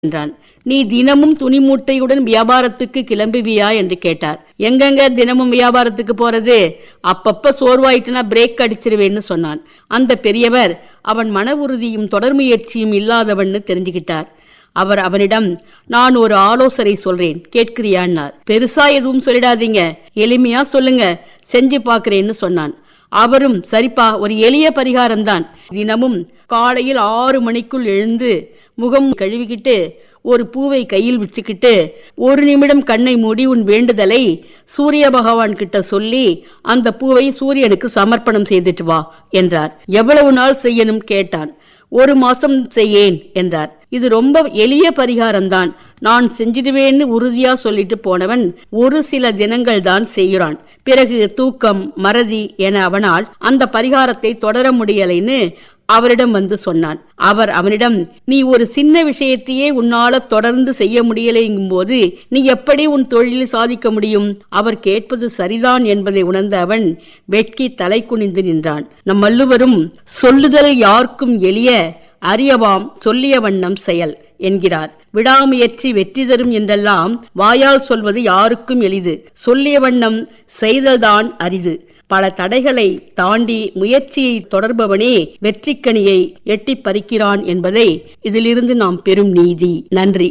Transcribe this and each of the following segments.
என்றான் நீ தினமும் துணி மூட்டையுடன் வியாபாரத்துக்கு கிளம்புவியா என்று கேட்டார் எங்கெங்க தினமும் வியாபாரத்துக்கு போறது அப்பப்ப சோர்வாயிட்டுனா பிரேக் அடிச்சிருவேன்னு சொன்னான் அந்த பெரியவர் அவன் மன உறுதியும் தொடர் முயற்சியும் இல்லாதவன்னு தெரிஞ்சுக்கிட்டார் அவர் அவனிடம் நான் ஒரு ஆலோசனை சொல்றேன் கேட்கிறியான்னார் பெருசா எதுவும் சொல்லிடாதீங்க எளிமையா சொல்லுங்க செஞ்சு பார்க்கறேன்னு சொன்னான் அவரும் சரிப்பா ஒரு எளிய பரிகாரம்தான் தினமும் காலையில் ஆறு மணிக்குள் எழுந்து முகம் கழுவிக்கிட்டு ஒரு பூவை கையில் வச்சுக்கிட்டு ஒரு நிமிடம் கண்ணை மூடி உன் வேண்டுதலை சூரிய பகவான் கிட்ட சொல்லி அந்த பூவை சூரியனுக்கு சமர்ப்பணம் செய்துட்டு வா என்றார் எவ்வளவு நாள் செய்யணும் கேட்டான் ஒரு மாசம் செய்யேன் என்றார் இது ரொம்ப எளிய பரிகாரம்தான் நான் செஞ்சிடுவேன்னு உறுதியா சொல்லிட்டு போனவன் ஒரு சில தினங்கள் தான் செய்கிறான் பிறகு தூக்கம் மறதி என அவனால் அந்த பரிகாரத்தை தொடர முடியலைன்னு அவரிடம் வந்து சொன்னான் அவர் அவனிடம் நீ ஒரு சின்ன விஷயத்தையே உன்னால தொடர்ந்து செய்ய முடியலைங்கும் போது நீ எப்படி உன் தொழிலில் சாதிக்க முடியும் அவர் கேட்பது சரிதான் என்பதை உணர்ந்த அவன் வெட்கி தலை குனிந்து நின்றான் நம் வள்ளுவரும் சொல்லுதல் யாருக்கும் எளிய அறியவாம் சொல்லிய வண்ணம் செயல் என்கிறார் விடாமுயற்சி வெற்றி தரும் என்றெல்லாம் வாயால் சொல்வது யாருக்கும் எளிது சொல்லிய வண்ணம் செய்தல்தான் அரிது பல தடைகளை தாண்டி முயற்சியை தொடர்பவனே வெற்றிக்கனியை எட்டி பறிக்கிறான் என்பதை இதிலிருந்து நாம் பெறும் நீதி நன்றி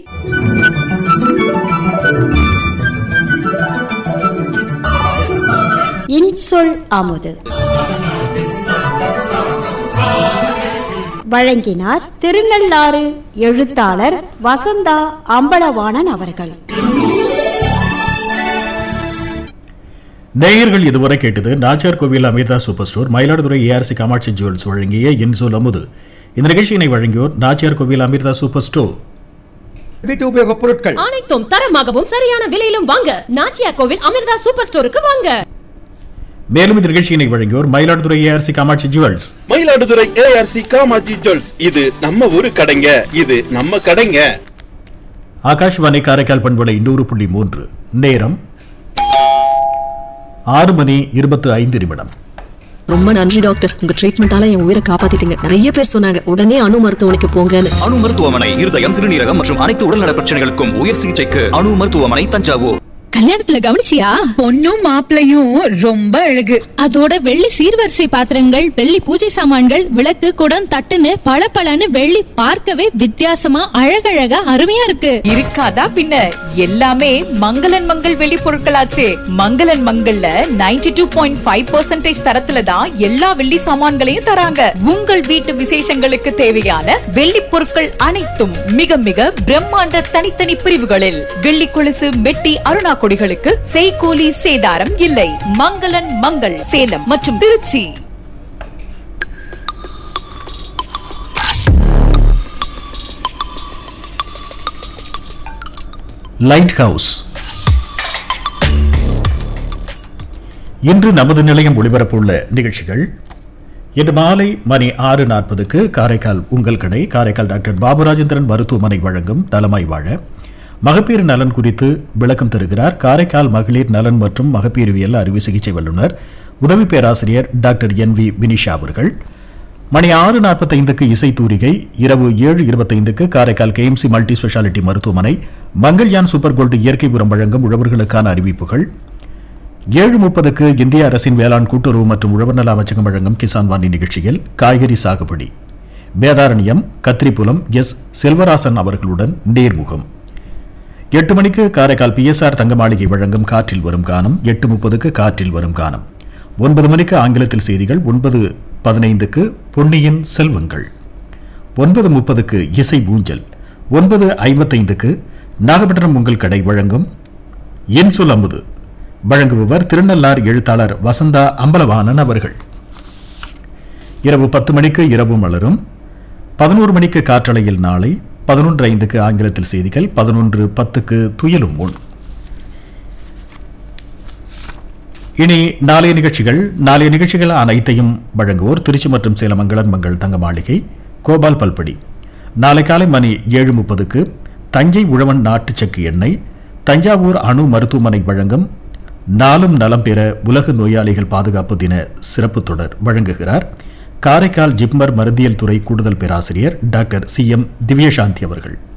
இன்சொல் அமுது வழங்கினார் திருநள்ளாறு எழுத்தாளர் வசந்தா அம்பலவாணன் அவர்கள் நேயர்கள் இதுவரை கேட்டது Nachiyar Kovil Amirtha super store Mayiladuthurai ARC Kamatchi jewels வழங்கிய இன்சொல் அமுது இந்த நிகழ்ச்சியினை வழங்கியோர் நாச்சியார் கோவில் அமிர்தா சூப்பர் ஸ்டோர் வீட்டு உபயோகப் பொருட்கள் அனைத்தும் தரமாகவும் சரியான விலையிலும் வாங்க நாச்சியா கோவில் அமிர்தா சூப்பர் ஸ்டோருக்கு வாங்க மேலும் இந்த நிகழ்ச்சியினை வழங்கியோர் Mayiladuthurai ARC Kamatchi jewels Mayiladuthurai ARC Kamatchi jewels இது நம்ம ஊரு கடைங்க இது நம்ம கடைங்க ஆகாஷ்வாணி காரைக்கால் பண்பலை நூறு புள்ளி மூன்று நேரம் ஆறு மணி இருபத்து ஐந்து நிமிடம் ரொம்ப நன்றி டாக்டர் உங்க ட்ரீட்மெண்டால என் உயிரை காப்பாத்திட்டீங்க நிறைய பேர் சொன்னாங்க உடனே அணு மருத்துவமனைக்கு போங்கன்னு அணு மருத்துவமனை இருதயம் சிறுநீரகம் மற்றும் அனைத்து உடல்நல பிரச்சனைகளுக்கும் உயர் சிகிச்சைக்கு அணு மருத்துவமனை தஞ்சாவூர் கல்யாணத்துல கவனிச்சியா பொண்ணும் மாப்பிளையும் ரொம்ப அழகு அதோட வெள்ளி சீர்வரிசை பாத்திரங்கள் வெள்ளி பூஜை சாமான்கள் விளக்கு குடம் தட்டுன்னு பளபளன்னு வெள்ளி பார்க்கவே வித்தியாசமா அழகழகா அருமையா இருக்கு இருக்காதா பின்ன எல்லாமே மங்களன் மங்கள் வெளி பொருட்களாச்சே மங்களன் மங்கள்ல 92.5% டூ பாயிண்ட் ஃபைவ் பர்சன்டேஜ் தரத்துல தான் எல்லா வெள்ளி சாமான்களையும் தராங்க உங்கள் வீட்டு விசேஷங்களுக்கு தேவையான வெள்ளி பொருட்கள் அனைத்தும் மிக மிக பிரம்மாண்ட தனித்தனி பிரிவுகளில் வெள்ளி கொலுசு மெட்டி அருணா கொடிகளுக்கு செய்கூலி சேதாரம் இல்லை மங்களன் மங்கள் சேலம் மற்றும் திருச்சி லைட் ஹவுஸ் இன்று நமது நிலையம் ஒளிபரப்புள்ள நிகழ்ச்சிகள் இன்று மாலை மணி ஆறு நாற்பதுக்கு காரைக்கால் உங்கள் கடை காரைக்கால் டாக்டர் பாபுராஜேந்திரன் மருத்துவமனை வழங்கும் நலமாய் வாழ மகப்பேறு நலன் குறித்து விளக்கம் தருகிறார் காரைக்கால் மகளிர் நலன் மற்றும் மகப்பேறுவியல் அறுவை சிகிச்சை வல்லுநர் உதவி பேராசிரியர் டாக்டர் என் வி வினிஷா அவர்கள் மணி ஆறு நாற்பத்தைந்துக்கு இசை தூரிகை இரவு ஏழு இருபத்தைந்துக்கு காரைக்கால் கேஎம்சி மல்டி ஸ்பெஷாலிட்டி மருத்துவமனை மங்கள்யான் சூப்பர் கோல்டு இயற்கை உரம் வழங்கும் உழவர்களுக்கான அறிவிப்புகள் ஏழு முப்பதுக்கு இந்திய அரசின் வேளாண் கூட்டுறவு மற்றும் உழவர் நல அமைச்சகம் வழங்கும் கிசான் வாணி நிகழ்ச்சியில் காய்கறி சாகுபடி வேதாரண்யம் கத்திரிப்புலம் எஸ் செல்வராசன் அவர்களுடன் நேர்முகம் எட்டு மணிக்கு காரைக்கால் பிஎஸ்ஆர் தங்க மாளிகை வழங்கும் காற்றில் வரும் கானம் எட்டு முப்பதுக்கு காற்றில் வரும் கானம் ஒன்பது மணிக்கு ஆங்கிலத்தில் செய்திகள் ஒன்பது பதினைந்துக்கு பொன்னியின் செல்வங்கள் ஒன்பது முப்பதுக்கு இசை ஊஞ்சல் ஒன்பது ஐம்பத்தைந்துக்கு நாகப்பட்டினம் உங்கள் கடை வழங்கும் என் சொல் அமுது வழங்குபவர் திருநள்ளார் எழுத்தாளர் வசந்தா அம்பலவாணன் அவர்கள் இரவு பத்து மணிக்கு இரவு மலரும் பதினோரு மணிக்கு காற்றலையில் நாளை பதினொன்று ஐந்துக்கு ஆங்கிலத்தில் செய்திகள் பதினொன்று பத்துக்கு துயலும் முன் இனி நாளைய நிகழ்ச்சிகள் நாளைய நிகழ்ச்சிகள் அனைத்தையும் வழங்குவோர் திருச்சி மற்றும் சேலம் மங்களன் மங்கள் தங்க மாளிகை கோபால் பல்படி நாளை காலை மணி ஏழு முப்பதுக்கு தஞ்சை உழவன் நாட்டு செக்கு எண்ணெய் தஞ்சாவூர் அணு மருத்துவமனை வழங்கும் நாளும் நலம் பெற உலக நோயாளிகள் பாதுகாப்பு தின சிறப்பு தொடர் வழங்குகிறார் காரைக்கால் ஜிப்மர் மருந்தியல் துறை கூடுதல் பேராசிரியர் டாக்டர் சி எம் திவ்யசாந்தி அவர்கள்